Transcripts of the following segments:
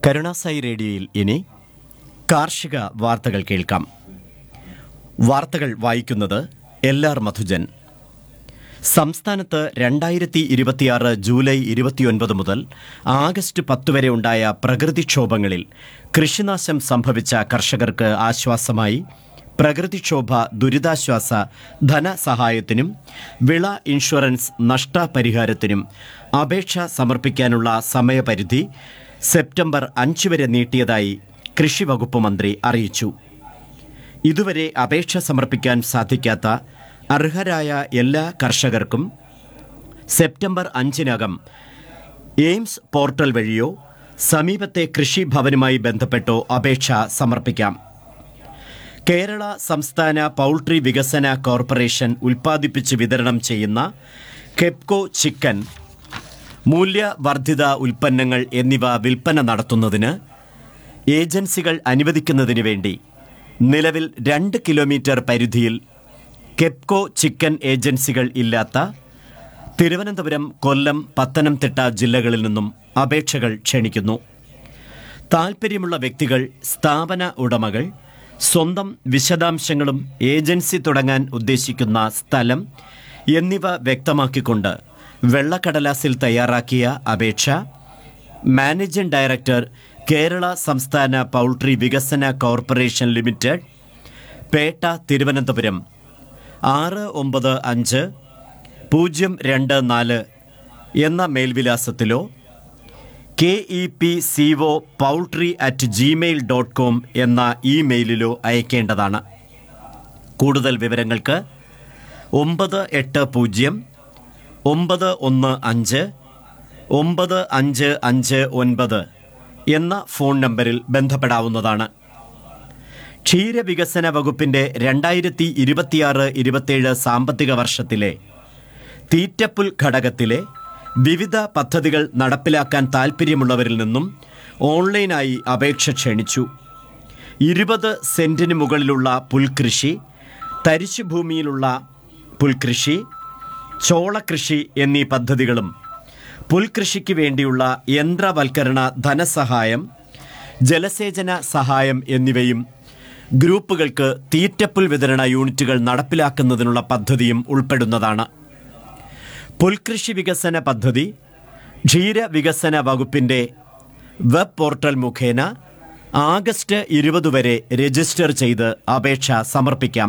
കരുണാസായി റേഡിയോയിൽ ഇനി കാർഷിക വാർത്തകൾ കേൾക്കാം വാർത്തകൾ വായിക്കുന്നത് എൽ ആർ മധുജൻ സംസ്ഥാനത്ത് രണ്ടായിരത്തി ഇരുപത്തിയാറ് ജൂലൈ ഇരുപത്തിയൊൻപത് മുതൽ ആഗസ്റ്റ് പത്ത് വരെ ഉണ്ടായ പ്രകൃതിക്ഷോഭങ്ങളിൽ കൃഷിനാശം സംഭവിച്ച കർഷകർക്ക് ആശ്വാസമായി പ്രകൃതിക്ഷോഭ ദുരിതാശ്വാസ ധനസഹായത്തിനും വിള ഇൻഷുറൻസ് നഷ്ടപരിഹാരത്തിനും അപേക്ഷ സമർപ്പിക്കാനുള്ള സമയപരിധി സെപ്റ്റംബർ അഞ്ച് വരെ നീട്ടിയതായി കൃഷി വകുപ്പ് മന്ത്രി അറിയിച്ചു ഇതുവരെ അപേക്ഷ സമർപ്പിക്കാൻ സാധിക്കാത്ത അർഹരായ എല്ലാ കർഷകർക്കും സെപ്റ്റംബർ അഞ്ചിനകം എയിംസ് പോർട്ടൽ വഴിയോ സമീപത്തെ കൃഷി ഭവനുമായി ബന്ധപ്പെട്ടോ അപേക്ഷ സമർപ്പിക്കാം കേരള സംസ്ഥാന പൗൾട്രി വികസന കോർപ്പറേഷൻ ഉൽപ്പാദിപ്പിച്ച് വിതരണം ചെയ്യുന്ന കെപ്കോ ചിക്കൻ മൂല്യവർദ്ധിത ഉൽപ്പന്നങ്ങൾ എന്നിവ വിൽപ്പന നടത്തുന്നതിന് ഏജൻസികൾ അനുവദിക്കുന്നതിന് വേണ്ടി നിലവിൽ രണ്ട് കിലോമീറ്റർ പരിധിയിൽ കെപ്കോ ചിക്കൻ ഏജൻസികൾ ഇല്ലാത്ത തിരുവനന്തപുരം കൊല്ലം പത്തനംതിട്ട ജില്ലകളിൽ നിന്നും അപേക്ഷകൾ ക്ഷണിക്കുന്നു താൽപ്പര്യമുള്ള വ്യക്തികൾ സ്ഥാപന ഉടമകൾ സ്വന്തം വിശദാംശങ്ങളും ഏജൻസി തുടങ്ങാൻ ഉദ്ദേശിക്കുന്ന സ്ഥലം എന്നിവ വ്യക്തമാക്കിക്കൊണ്ട് വെള്ളക്കടലാസിൽ തയ്യാറാക്കിയ അപേക്ഷ മാനേജിംഗ് ഡയറക്ടർ കേരള സംസ്ഥാന പൗൾട്രി വികസന കോർപ്പറേഷൻ ലിമിറ്റഡ് പേട്ട തിരുവനന്തപുരം ആറ് ഒമ്പത് അഞ്ച് പൂജ്യം രണ്ട് നാല് എന്ന മേൽവിലാസത്തിലോ K E P C O poultry at Gmail dot com എന്ന ഇമെയിലിലോ അയക്കേണ്ടതാണ് കൂടുതൽ വിവരങ്ങൾക്ക് ഒമ്പത് എട്ട് പൂജ്യം ഒമ്പത് ഒന്ന് അഞ്ച് ഒമ്പത് അഞ്ച് അഞ്ച് ഒൻപത് എന്ന ഫോൺ നമ്പറിൽ ബന്ധപ്പെടാവുന്നതാണ് ക്ഷീരവികസന വകുപ്പിന്റെ രണ്ടായിരത്തി ഇരുപത്തിയാറ് ഇരുപത്തിയേഴ് സാമ്പത്തിക വർഷത്തിലെ തീറ്റപ്പുൽ ഘടകത്തിലെ വിവിധ പദ്ധതികൾ നടപ്പിലാക്കാൻ താൽപ്പര്യമുള്ളവരിൽ നിന്നും ഓൺലൈനായി അപേക്ഷ ക്ഷണിച്ചു ഇരുപത് സെന്റിന് മുകളിലുള്ള പുൽകൃഷി തരിശുഭൂമിയിലുള്ള പുൽകൃഷി ചോളകൃഷി എന്നീ പദ്ധതികളും പുൽകൃഷിക്ക് വേണ്ടിയുള്ള യന്ത്രവൽക്കരണ ധനസഹായം ജലസേചന സഹായം എന്നിവയും ഗ്രൂപ്പുകൾക്ക് തീറ്റപ്പുൽ വിതരണ യൂണിറ്റുകൾ നടപ്പിലാക്കുന്നതിനുള്ള പദ്ധതിയും ഉൾപ്പെടുന്നതാണ് പുൽകൃഷി വികസന പദ്ധതി ക്ഷീരവികസന വകുപ്പിന്റെ വെബ് പോർട്ടൽ മുഖേന ആഗസ്റ്റ് ഇരുപത് വരെ രജിസ്റ്റർ ചെയ്ത് അപേക്ഷ സമർപ്പിക്കാം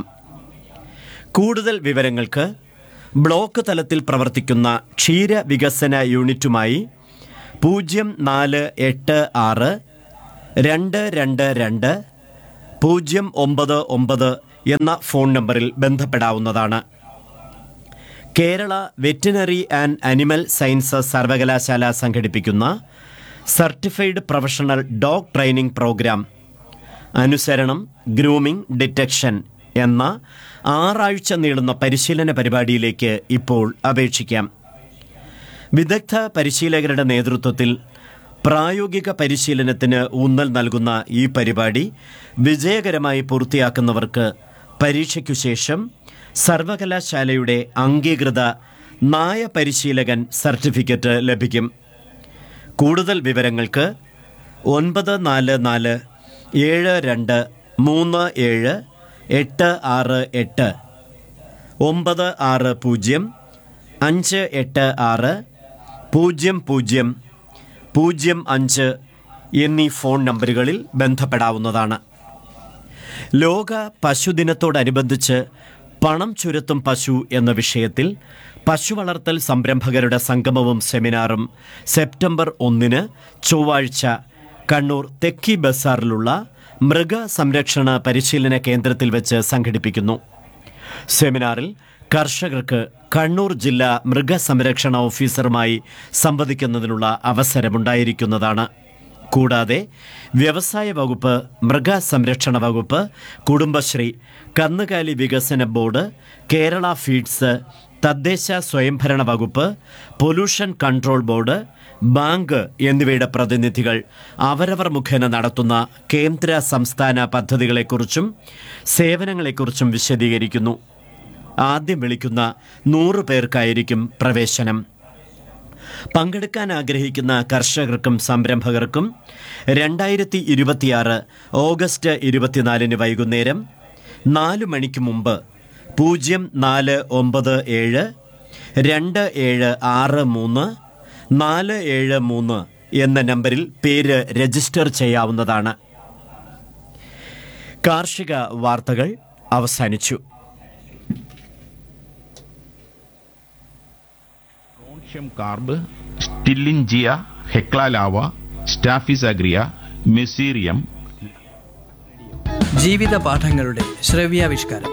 കൂടുതൽ വിവരങ്ങൾക്ക് ബ്ലോക്ക് തലത്തിൽ പ്രവർത്തിക്കുന്ന ക്ഷീരവികസന യൂണിറ്റുമായി പൂജ്യം നാല് എട്ട് ആറ് രണ്ട് രണ്ട് രണ്ട് പൂജ്യം ഒമ്പത് ഒമ്പത് എന്ന ഫോൺ നമ്പറിൽ ബന്ധപ്പെടാവുന്നതാണ് Kerala veterinary and animal sciences സർവകലാശാല സംഘടിപ്പിക്കുന്ന certified professional dog training programme അനുസരണം ഗ്രൂമിംഗ് ഡിറ്റക്ഷൻ എന്ന ആറാഴ്ച നീളുന്ന പരിശീലന പരിപാടിയിലേക്ക് ഇപ്പോൾ അപേക്ഷിക്കാം വിദഗ്ധ പരിശീലകരുടെ നേതൃത്വത്തിൽ പ്രായോഗിക പരിശീലനത്തിന് ഊന്നൽ നൽകുന്ന ഈ പരിപാടി വിജയകരമായി പൂർത്തിയാക്കുന്നവർക്ക് പരീക്ഷയ്ക്കു ശേഷം സർവകലാശാലയുടെ അംഗീകൃത നായ പരിശീലകൻ സർട്ടിഫിക്കറ്റ് ലഭിക്കും കൂടുതൽ വിവരങ്ങൾക്ക് ഒൻപത് നാല് നാല് ഏഴ് രണ്ട് മൂന്ന് ഏഴ് എട്ട് ആറ് എട്ട് ഒമ്പത് ആറ് പൂജ്യം അഞ്ച് എട്ട് ആറ് പൂജ്യം പൂജ്യം പൂജ്യം അഞ്ച് എന്നീ ഫോൺ നമ്പറുകളിൽ ബന്ധപ്പെടാവുന്നതാണ് ലോക പശുദിനത്തോടനുബന്ധിച്ച് പണം ചുരത്തും പശു എന്ന വിഷയത്തിൽ പശു വളർത്തൽ സംരംഭകരുടെ സംഗമവും സെമിനാറും സെപ്റ്റംബർ ഒന്നിന് ചൊവ്വാഴ്ച കണ്ണൂർ തെക്കി ബസാറിലുള്ള മൃഗ സംരക്ഷണ പരിശീലന കേന്ദ്രത്തിൽ വെച്ച് സംഘടിപ്പിക്കുന്നു സെമിനാറിൽ കർഷകർക്ക് കണ്ണൂർ ജില്ലാ മൃഗസംരക്ഷണ ഓഫീസറുമായി സംവദിക്കുന്നതിനുള്ള അവസരമുണ്ടായിരിക്കുന്നതാണ് കൂടാതെ വ്യവസായ വകുപ്പ് മൃഗസംരക്ഷണ വകുപ്പ് കുടുംബശ്രീ കന്നുകാലി വികസന ബോർഡ് കേരള ഫീഡ്സ് തദ്ദേശ സ്വയംഭരണ വകുപ്പ് പൊല്യൂഷൻ കൺട്രോൾ ബോർഡ് ബാങ്ക് എന്നിവയുടെ പ്രതിനിധികൾ അവരവർ മുഖേന നടത്തുന്ന കേന്ദ്ര സംസ്ഥാന പദ്ധതികളെക്കുറിച്ചും സേവനങ്ങളെക്കുറിച്ചും വിശദീകരിക്കുന്നു ആദ്യം വിളിക്കുന്ന നൂറ് പേർക്കായിരിക്കും പ്രവേശനം പങ്കെടുക്കാൻ ആഗ്രഹിക്കുന്ന കർഷകർക്കും സംരംഭകർക്കും രണ്ടായിരത്തി ഇരുപത്തിയാറ് ഓഗസ്റ്റ് ഇരുപത്തിനാലിന് വൈകുന്നേരം നാല് മണിക്ക് മുമ്പ് പൂജ്യം നാല് ഒമ്പത് ഏഴ് രണ്ട് ഏഴ് ആറ് മൂന്ന് നാല് ഏഴ് മൂന്ന് എന്ന നമ്പറിൽ പേര് രജിസ്റ്റർ ചെയ്യാവുന്നതാണ് കാർഷിക വാർത്തകൾ അവസാനിച്ചു Strontium carb, Stillingia, Heclalava, Staphylos agria, Meserium, ജീവിത പാഠങ്ങളുടെ ശ്രവ്യാവിഷ്കാരം